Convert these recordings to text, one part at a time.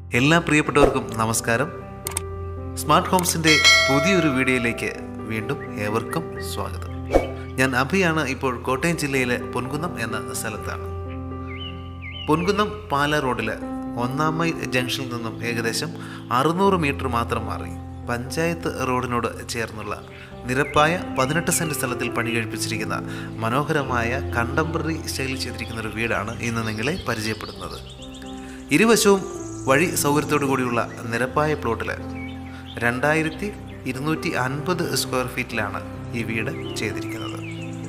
എല്ലാ പ്രിയപ്പെട്ടവർക്കും നമസ്കാരം സ്മാർട്ട് ഹോംസിൻ്റെ പുതിയൊരു വീഡിയോയിലേക്ക് വീണ്ടും ഏവർക്കും സ്വാഗതം ഞാൻ അഭിയാണ് ഇപ്പോൾ കോട്ടയം ജില്ലയിലെ പൊൻകുന്നം എന്ന സ്ഥലത്താണ് പൊൻകുന്നം പാല റോഡിൽ ഒന്നാം മൈൽ ജംഗ്ഷനിൽ നിന്നും ഏകദേശം അറുന്നൂറ് മീറ്റർ മാത്രം മാറി പഞ്ചായത്ത് റോഡിനോട് ചേർന്നുള്ള നിരപ്പായ പതിനെട്ട് സെൻറ്റ് സ്ഥലത്തിൽ പണി കഴിപ്പിച്ചിരിക്കുന്ന മനോഹരമായ കണ്ടംപററി സ്റ്റൈലിൽ ചെയ്തിരിക്കുന്ന ഒരു വീടാണ് ഇന്ന് നിങ്ങളെ പരിചയപ്പെടുന്നത് ഇരുവശവും വഴി സൗകര്യത്തോടു കൂടിയുള്ള നിരപ്പായ പ്ലോട്ടിൽ രണ്ടായിരത്തി ഇരുന്നൂറ്റി അൻപത് സ്ക്വയർ ഫീറ്റിലാണ് ഈ വീട് ചെയ്തിരിക്കുന്നത്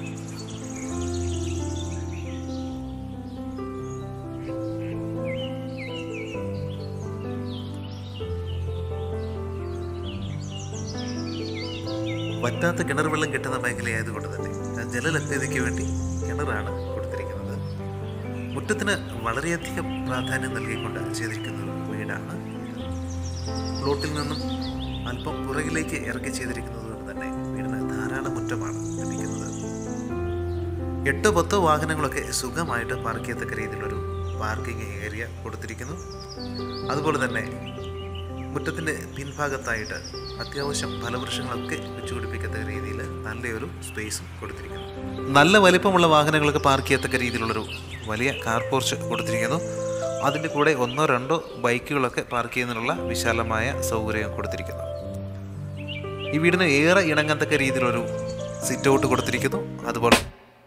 വറ്റാത്ത കിണർ വെള്ളം കിട്ടുന്ന മേഖലയായതുകൊണ്ട് തന്നെ ജലലഭ്യതയ്ക്ക് വേണ്ടി കിണറാണ് കൊടുത്തിരിക്കുന്നത് മുറ്റത്തിന് വളരെയധികം പ്രാധാന്യം നൽകിക്കൊണ്ട് ചെയ്തിരിക്കുന്ന ഒരു വീടാണ് ഇത്. പ്ലോട്ടിൽ നിന്നും അല്പം പുറകിലേക്ക് ഇറക്കി ചെയ്തിരിക്കുന്നത് കൊണ്ട് തന്നെ വീടിന് ധാരാളം മുറ്റമാണ് ലഭിക്കുന്നത് എട്ടോ പത്തോ വാഹനങ്ങളൊക്കെ സുഖമായിട്ട് പാർക്ക് ചെയ്യത്തക്ക രീതിയിലൊരു പാർക്കിംഗ് ഏരിയ കൊടുത്തിരിക്കുന്നു അതുപോലെ തന്നെ മുറ്റത്തിൻ്റെ പിൻഭാഗത്തായിട്ട് അത്യാവശ്യം ഫലവൃക്ഷങ്ങളൊക്കെ വെച്ചുപിടിപ്പിക്കത്തക്ക രീതിയിൽ നല്ലൊരു സ്പേസും കൊടുത്തിരിക്കുന്നു നല്ല വലിപ്പമുള്ള വാഹനങ്ങളൊക്കെ പാർക്ക് ചെയ്യത്തക്ക രീതിയിലുള്ളൊരു വലിയ കാർ പോർച്ച് കൊടുത്തിരിക്കുന്നു അതിൻ്റെ കൂടെ ഒന്നോ രണ്ടോ ബൈക്കുകളൊക്കെ പാർക്ക് ചെയ്യുന്നതിനുള്ള വിശാലമായ സൗകര്യം കൊടുത്തിരിക്കുന്നു ഈ വീടിന് ഏറെ ഇണങ്ങത്തക്ക രീതിയിലൊരു സിറ്റ് ഔട്ട് കൊടുത്തിരിക്കുന്നു അതുപോലെ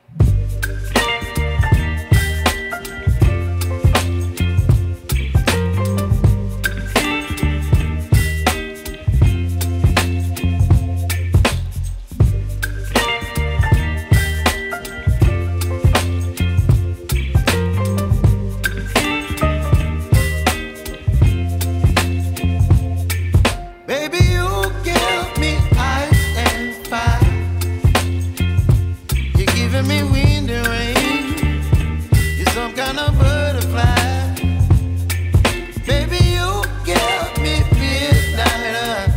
Baby, you give me ice and fire. You're giving me wind and rain. You're some kind of butterfly. Baby, you give me midnight.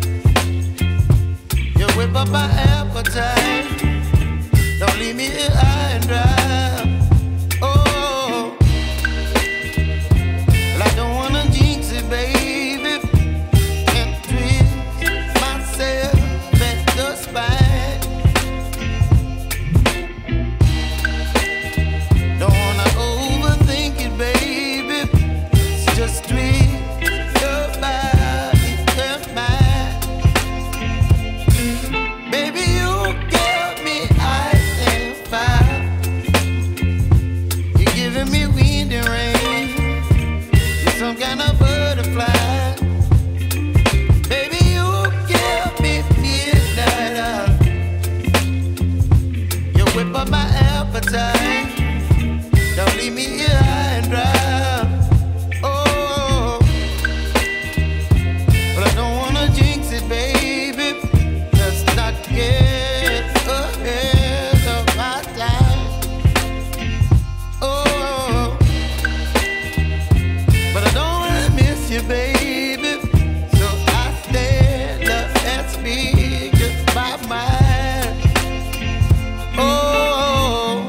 You whip up my appetite. Don't leave me here high and dry. Oh, well, I don't wanna jinx it, baby and twist myself at the spine. Don't wanna overthink it, baby. It's just twist your body and mine. Baby, you give me ice and fire. You're giving me wind and rain. You're some kind of butterfly. Baby, you give me midnight oil. You whip up my appetite. Don't leave me here high and dry. Oh, but I don't wanna jinx it, baby. Let's not get ahead of my time. Oh. But I don't really miss you, baby. So I stand up and speak just my mind. Oh.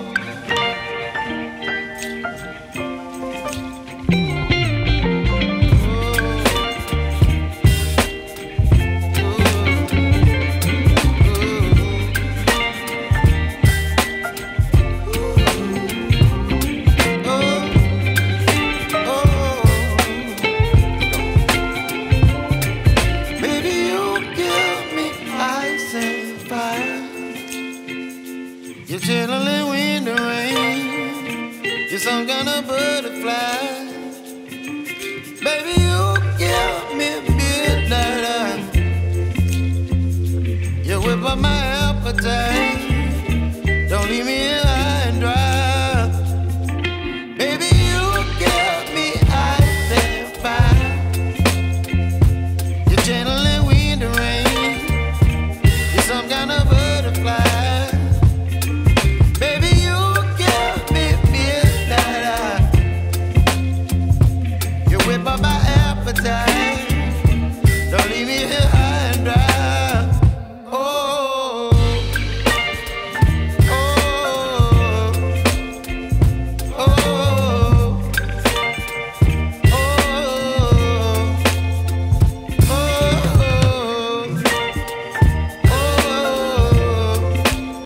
Baby, you give me ice and fire. You're chilling wind and rain. You're some kind of butterfly. Baby, you give me midnight oil. You whip up my appetite.